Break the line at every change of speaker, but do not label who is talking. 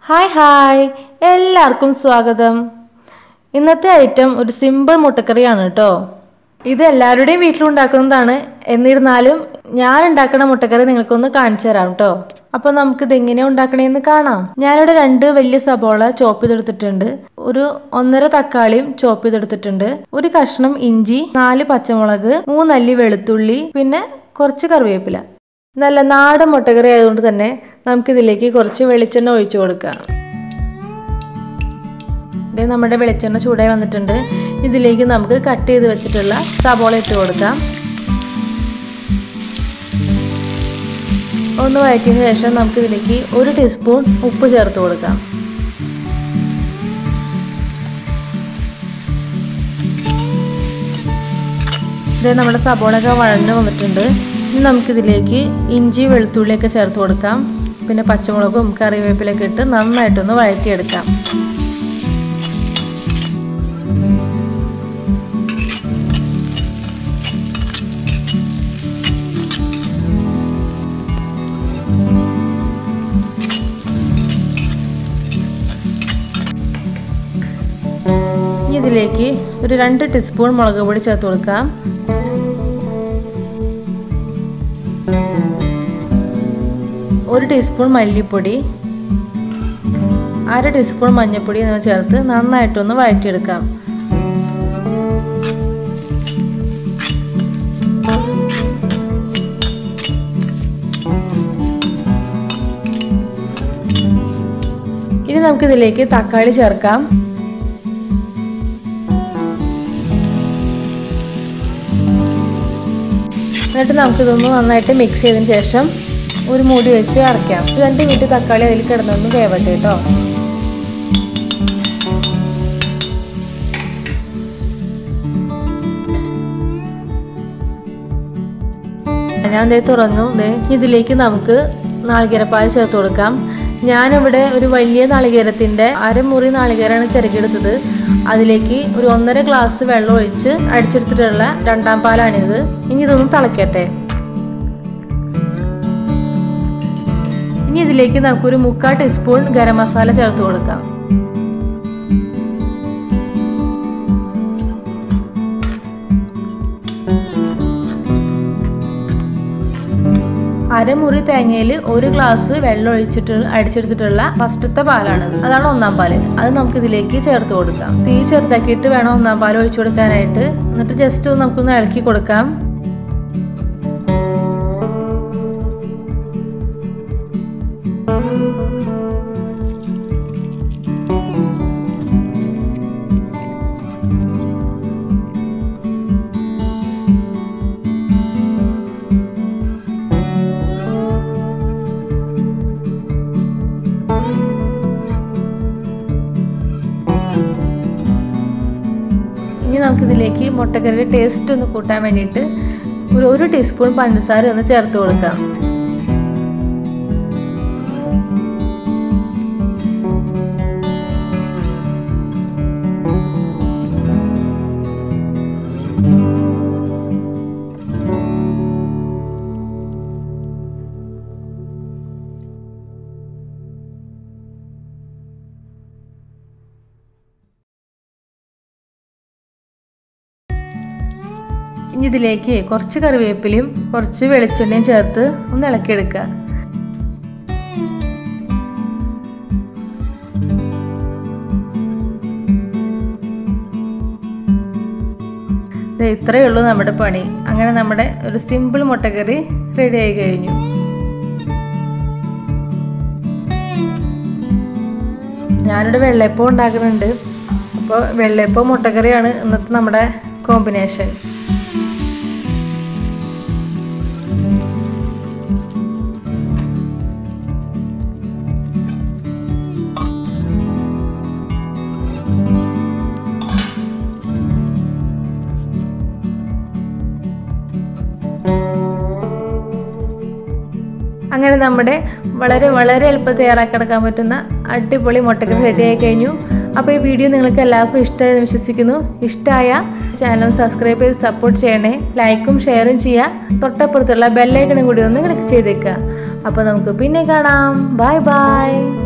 hi hi എല്ലാവർക്കും സ്വാഗതം ഇന്നത്തെ ഐറ്റം ഒരു സിമ്പിൾ മുട്ടക്കറിയാണ് കേട്ടോ ഇത് എല്ലാവരുടെയും വീട്ടിലുണ്ടാക്കുന്നതാണ് എന്നിരുന്നാലും ഞാൻ ഉണ്ടാക്കുന്ന മുട്ടക്കറി നിങ്ങൾക്കൊന്ന് കാണിച്ചു തരാം കേട്ടോ അപ്പോൾ നമുക്കിത് എങ്ങനെയാണ് ഉണ്ടാക്കണേന്ന് കാണാം ഞാനിവിടെ രണ്ട് വലിയ സബോള ചോപ്പ് ചെയ്തെടുത്തിട്ടുണ്ട് ഒരു ഒന്നര തക്കാളിയും ചോപ്പ് ചെയ്തെടുത്തിട്ടുണ്ട് ഒരു കഷ്ണം ഇഞ്ചി നാല് പച്ചമുളക് മൂന്നല്ലി വെളുത്തുള്ളി പിന്നെ കുറച്ച് കറിവേപ്പില നല്ല നാടൻ മുട്ടക്കറി ആയതുകൊണ്ട് തന്നെ നമുക്കിതിലേക്ക് കുറച്ച് വെളിച്ചെണ്ണ ഒഴിച്ചു കൊടുക്കാം ഇത് നമ്മുടെ വെളിച്ചെണ്ണ ചൂടായി വന്നിട്ടുണ്ട് ഇതിലേക്ക് നമുക്ക് കട്ട് ചെയ്ത് വെച്ചിട്ടുള്ള സബോള ഇട്ട് കൊടുക്കാം ഒന്ന് വഴറ്റിയതിന് ശേഷം നമുക്ക് ഇതിലേക്ക് ഒരു ടീസ്പൂൺ ഉപ്പ് ചേർത്ത് കൊടുക്കാം ഇത് നമ്മുടെ സബോളയൊക്കെ വഴഞ്ഞു വന്നിട്ടുണ്ട് ഇനി നമുക്കിതിലേക്ക് ഇഞ്ചി വെളുത്തുള്ളിയൊക്കെ ചേർത്ത് കൊടുക്കാം പിന്നെ പച്ചമുളകും കറിവേപ്പിലൊക്കെ ഇട്ട് നന്നായിട്ടൊന്ന് വഴറ്റിയെടുക്കാം ഇനി ഇതിലേക്ക് ഒരു രണ്ട് ടീസ്പൂൺ മുളക് പൊടി ചേർത്ത് കൊടുക്കാം ഒരു ടീസ്പൂൺ മല്ലിപ്പൊടി അര ടീസ്പൂൺ മഞ്ഞൾപ്പൊടി എന്നിവ ചേർത്ത് നന്നായിട്ടൊന്ന് വഴറ്റിയെടുക്കാം ഇനി നമുക്കിതിലേക്ക് തക്കാളി ചേർക്കാം എന്നിട്ട് നമുക്കിതൊന്ന് നന്നായിട്ട് മിക്സ് ചെയ്തതിന് ശേഷം ഒരു മൂടി വെച്ച് അടയ്ക്കാം രണ്ട് മിനിറ്റ് തക്കാളി അതിൽ കിടന്നൊന്ന് വേവട്ടെ കേട്ടോ ഞാൻ ദേ തുറന്നു ദേ ഇതിലേക്ക് നമുക്ക് നാളികേരപ്പാൽ ചേർത്ത് കൊടുക്കാം ഞാനിവിടെ ഒരു വലിയ നാളികേരത്തിൻ്റെ അരമുറി നാളികേരമാണ് ചിരകിയെടുത്തത് അതിലേക്ക് ഒരു ഒന്നര ഗ്ലാസ് വെള്ളം ഒഴിച്ച് അടിച്ചെടുത്തിട്ടുള്ള രണ്ടാം പാലാണിത് ഇനി ഇതൊന്ന് തിളക്കട്ടെ ഇനി ഇതിലേക്ക് നമുക്കൊരു മുക്കാൽ ടീസ്പൂൺ ഗരം മസാല ചേർത്ത് കൊടുക്കാം അരമുറി തേങ്ങയിൽ ഒരു ഗ്ലാസ് വെള്ളം ഒഴിച്ചിട്ട് അടിച്ചെടുത്തിട്ടുള്ള ഫസ്റ്റത്തെ പാലാണ് അതാണ് ഒന്നാം പാല് അത് നമുക്ക് ഇതിലേക്ക് ചേർത്ത് കൊടുക്കാം തീ ചെറുതാക്കിയിട്ട് വേണം ഒന്നാം പാൽ ഒഴിച്ചു കൊടുക്കാനായിട്ട് എന്നിട്ട് ജസ്റ്റ് ഒന്ന് നമുക്കൊന്ന് ഇളക്കി കൊടുക്കാം ഇനി നമുക്കിതിലേക്ക് മുട്ടക്കറിയുടെ ടേസ്റ്റ് ഒന്ന് കൂട്ടാൻ വേണ്ടിയിട്ട് ഒരു ഒരു ടീസ്പൂൺ പഞ്ചസാര ഒന്ന് ചേർത്ത് കൊടുക്കാം ഇനി ഇതിലേക്ക് കുറച്ച് കറിവേപ്പിലയും കുറച്ച് വെളിച്ചെണ്ണയും ചേർത്ത് ഒന്ന് ഇളക്കിയെടുക്കുക ഇത്രയേ ഉള്ളൂ നമ്മുടെ പണി അങ്ങനെ നമ്മുടെ ഒരു സിമ്പിൾ മുട്ടക്കറി റെഡി ആയി കഴിഞ്ഞു ഞാനിവിടെ വെള്ളയപ്പം ഉണ്ടാക്കുന്നുണ്ട് അപ്പോൾ വെള്ളയപ്പം മുട്ടക്കറിയാണ് ഇന്നത്തെ നമ്മുടെ കോമ്പിനേഷൻ അങ്ങനെ നമ്മുടെ വളരെ വളരെ എളുപ്പത്തിൽ തയ്യാറാക്കിയെടുക്കാൻ പറ്റുന്ന അടിപൊളി മുട്ടക്കറി റെഡിയായി കഴിഞ്ഞു അപ്പോൾ ഈ വീഡിയോ നിങ്ങൾക്ക് എല്ലാവർക്കും ഇഷ്ടമായെന്ന് വിശ്വസിക്കുന്നു ഇഷ്ടമായ ചാനൽ സബ്സ്ക്രൈബ് ചെയ്ത് സപ്പോർട്ട് ചെയ്യണേ ലൈക്കും ഷെയറും ചെയ്യുക തൊട്ടപ്പുറത്തുള്ള ബെല്ലൈക്കണും കൂടി ഒന്ന് ക്ലിക്ക് ചെയ്തേക്കുക അപ്പോൾ നമുക്ക് പിന്നെ കാണാം ബൈ ബൈ